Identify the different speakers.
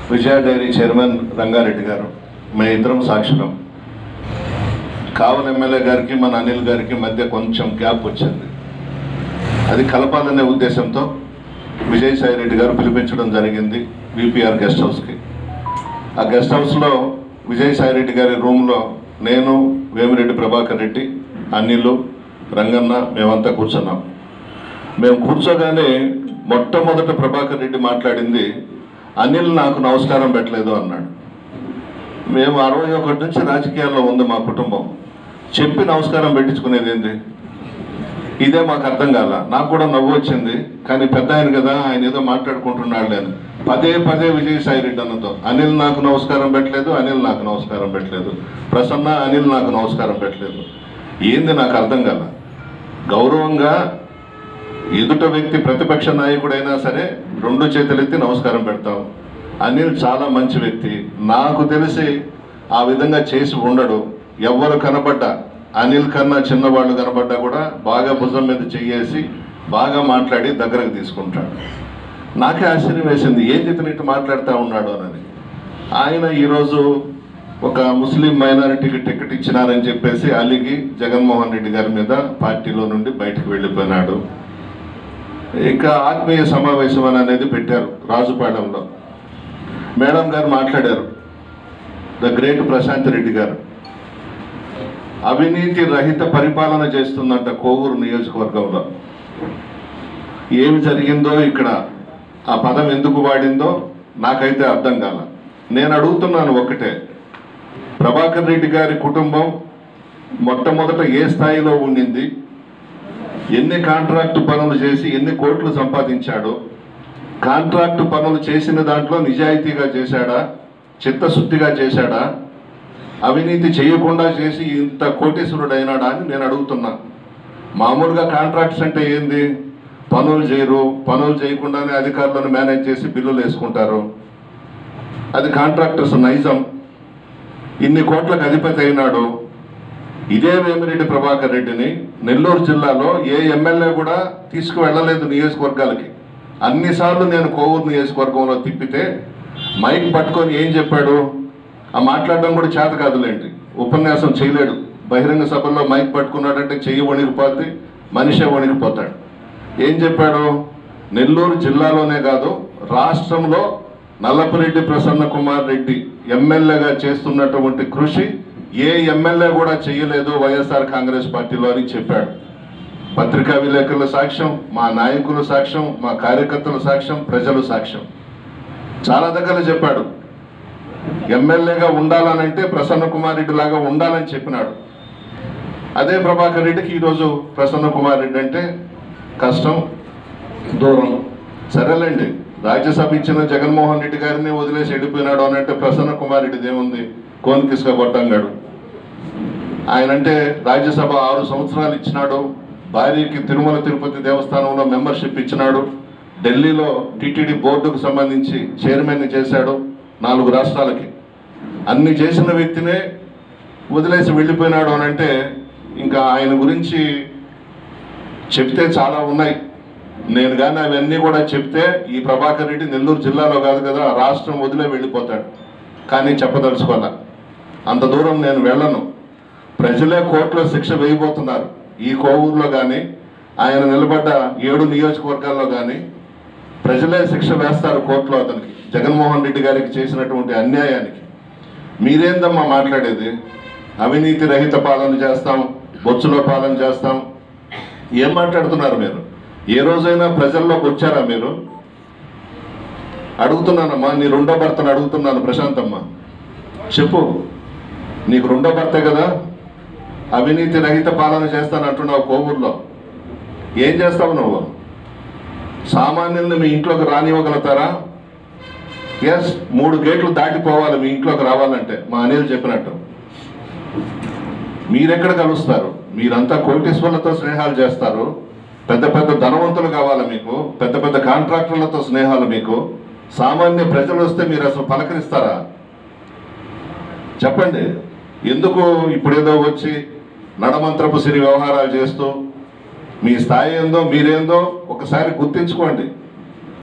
Speaker 1: విజయ dairy chairman Rangareddy గారు మేము ఇద్దరం సాక్షులం కావల్ ఎమ్మెల్యే గారికి మన అనిల్ గారికి మధ్య కొంచెం గ్యాప్ వచ్చింది అది కలపాలనే ఉద్దేశంతో విజయసాయి రెడ్డి గారు పిలిపించడం జరిగింది విపిఆర్ గెస్ట్ హౌస్కి ఆ గెస్ట్ హౌస్లో విజయసాయి రెడ్డి గారి రూమ్లో నేను వేమిరెడ్డి ప్రభాకర్ రెడ్డి అనిల్ రంగన్న మేమంతా కూర్చున్నాం మేము కూర్చోగానే మొట్టమొదట ప్రభాకర్ రెడ్డి మాట్లాడింది అనిల్ నాకు నమస్కారం పెట్టలేదు అన్నాడు మేము అరవై ఒకటి నుంచి రాజకీయాల్లో ఉంది మా కుటుంబం చెప్పి నమస్కారం పెట్టించుకునేది ఏంది ఇదే మాకు అర్థం కాల నాకు కూడా నవ్వు వచ్చింది కానీ పెద్ద ఆయన కదా ఆయన ఏదో మాట్లాడుకుంటున్నాడు నేను పదే పదే విజయసాయి రెడ్డి అన్నతో అనిల్ నాకు నమస్కారం పెట్టలేదు అనిల్ నాకు నమస్కారం పెట్టలేదు ప్రసన్న అనిల్ నాకు నమస్కారం పెట్టలేదు ఏంది నాకు అర్థం కాల గౌరవంగా ఎదుట వ్యక్తి ప్రతిపక్ష నాయకుడైనా సరే రెండు చేతులెత్తి నమస్కారం పెడతాం అనిల్ చాలా మంచి వ్యక్తి నాకు తెలిసి ఆ విధంగా చేసి ఉండడు ఎవరు కనబడ్డా అనిల్ కన్నా చిన్నవాళ్ళు కనబడ్డా కూడా బాగా భుజం మీద చెయ్యేసి బాగా మాట్లాడి దగ్గరకు తీసుకుంటాడు నాకే ఆశ్చర్యం వేసింది ఏం ఇతనిట్టు మాట్లాడుతూ ఉన్నాడు అని ఆయన ఈరోజు ఒక ముస్లిం మైనారిటీకి టికెట్ ఇచ్చినారని చెప్పేసి అలిగి జగన్మోహన్ రెడ్డి గారి మీద పార్టీలో నుండి బయటకు వెళ్ళిపోయినాడు ఇంకా ఆత్మీయ సమావేశం అని అనేది పెట్టారు రాజుపాలెంలో మేడం గారు మాట్లాడారు ద గ్రేట్ ప్రశాంత్ రెడ్డి గారు అవినీతి రహిత పరిపాలన చేస్తుందంట కోవూరు నియోజకవర్గంలో ఏమి జరిగిందో ఇక్కడ ఆ పదం ఎందుకు వాడిందో నాకైతే అర్థం కాల నేను అడుగుతున్నాను ఒకటే ప్రభాకర్ రెడ్డి గారి కుటుంబం మొట్టమొదట ఏ స్థాయిలో ఉండింది ఎన్ని కాంట్రాక్టు పనులు చేసి ఎన్ని కోట్లు సంపాదించాడో కాంట్రాక్టు పనులు చేసిన దాంట్లో నిజాయితీగా చేశాడా చిత్తశుద్ధిగా చేశాడా అవినీతి చేయకుండా చేసి ఇంత కోటేశ్వరుడు అయినాడా అని నేను అడుగుతున్నా మామూలుగా కాంట్రాక్ట్స్ అంటే ఏంది పనులు చేయరు పనులు చేయకుండానే అధికారులను మేనేజ్ చేసి బిల్లులు వేసుకుంటారు అది కాంట్రాక్టర్స్ నైజం ఇన్ని కోట్లకు అధిపతి అయినాడు ఇదే వేమిరెడ్డి ప్రభాకర్ రెడ్డిని నెల్లూరు జిల్లాలో ఏ ఎమ్మెల్యే కూడా తీసుకువెళ్ళలేదు నియోజకవర్గాలకి అన్నిసార్లు నేను కోవూరు నియోజకవర్గంలో తిప్పితే మైక్ పట్టుకొని ఏం చెప్పాడు ఆ మాట్లాడడం కూడా చేత కాదులేండి ఉపన్యాసం చేయలేడు బహిరంగ సభల్లో మైక్ పట్టుకున్నాడంటే చెయ్యి వణికిపోద్ది మనిషే వణికిపోతాడు ఏం చెప్పాడు నెల్లూరు జిల్లాలోనే కాదు రాష్ట్రంలో నల్లపరెడ్డి ప్రసన్న కుమార్ రెడ్డి ఎమ్మెల్యేగా చేస్తున్నటువంటి కృషి ఏ ఎమ్మెల్యే కూడా చేయలేదు వైఎస్ఆర్ కాంగ్రెస్ పార్టీలో అని చెప్పాడు పత్రికా విలేకరుల సాక్ష్యం మా నాయకుల సాక్ష్యం మా కార్యకర్తల సాక్ష్యం ప్రజల సాక్ష్యం చాలా దగ్గర చెప్పాడు ఎమ్మెల్యేగా ఉండాలనంటే ప్రసన్న కుమార్ రెడ్డి లాగా ఉండాలని చెప్పినాడు అదే ప్రభాకర్ రెడ్డికి ఈరోజు ప్రసన్న కుమార్ రెడ్డి అంటే కష్టం దూరం సరేలేండి రాజ్యసభ ఇచ్చిన జగన్మోహన్ రెడ్డి గారిని వదిలేసి వెళ్ళిపోయినాడు అని అంటే ప్రసన్న కుమార్ రెడ్డిది ఏముంది కోన్ కిసుక కొట్టంగాడు ఆయన అంటే రాజ్యసభ ఆరు సంవత్సరాలు ఇచ్చినాడు భార్యకి తిరుమల తిరుపతి దేవస్థానంలో మెంబర్షిప్ ఇచ్చినాడు ఢిల్లీలో టీటీడీ బోర్డుకు సంబంధించి చైర్మన్ చేశాడు నాలుగు రాష్ట్రాలకి అన్ని చేసిన వ్యక్తినే వదిలేసి వెళ్ళిపోయినాడు అని అంటే ఇంకా ఆయన గురించి చెప్తే చాలా ఉన్నాయి నేను కానీ అవన్నీ కూడా చెప్తే ఈ ప్రభాకర్ రెడ్డి నెల్లూరు జిల్లాలో కాదు కదా రాష్ట్రం వదిలే వెళ్ళిపోతాడు కానీ చెప్పదలుచుకోవాలా అంత దూరం నేను వెళ్ళను ప్రజలే కోర్టులో శిక్ష వేయబోతున్నారు ఈ కోవూరులో కానీ ఆయన నిలబడ్డ ఏడు నియోజకవర్గాల్లో కానీ ప్రజలే శిక్ష వేస్తారు కోర్టులో అతనికి జగన్మోహన్ రెడ్డి గారికి చేసినటువంటి అన్యాయానికి మీరేందమ్మా మాట్లాడేది అవినీతి రహిత పాలన చేస్తాం బొచ్చులో పాలన చేస్తాం ఏం మాట్లాడుతున్నారు మీరు ఏ రోజైనా ప్రజల్లోకి వచ్చారా మీరు అడుగుతున్నానమ్మా నీ రెండో భర్తను అడుగుతున్నాను ప్రశాంతమ్మ చెప్పు నీకు రెండో భర్తే కదా అవినీతి రహిత పాలన చేస్తాను అంటున్నావు కోవూరులో ఏం చేస్తావు నువ్వు సామాన్యుల్ని మీ ఇంట్లోకి రానివ్వగలుగుతారా ఎస్ మూడు గేట్లు దాటిపోవాలి మీ ఇంట్లోకి రావాలంటే మా అనిల్ చెప్పినట్టు మీరెక్కడ కలుస్తారు మీరంతా కోటీశ్వర్లతో స్నేహాలు చేస్తారు పెద్ద పెద్ద ధనవంతులు కావాలి మీకు పెద్ద పెద్ద కాంట్రాక్టర్లతో స్నేహాలు మీకు సామాన్య ప్రజలు వస్తే మీరు అసలు పలకరిస్తారా చెప్పండి ఎందుకు ఇప్పుడేదో వచ్చి నడమంత్రపు సిరి వ్యవహారాలు చేస్తూ మీ స్థాయి ఏందో మీరేందో ఒకసారి గుర్తించుకోండి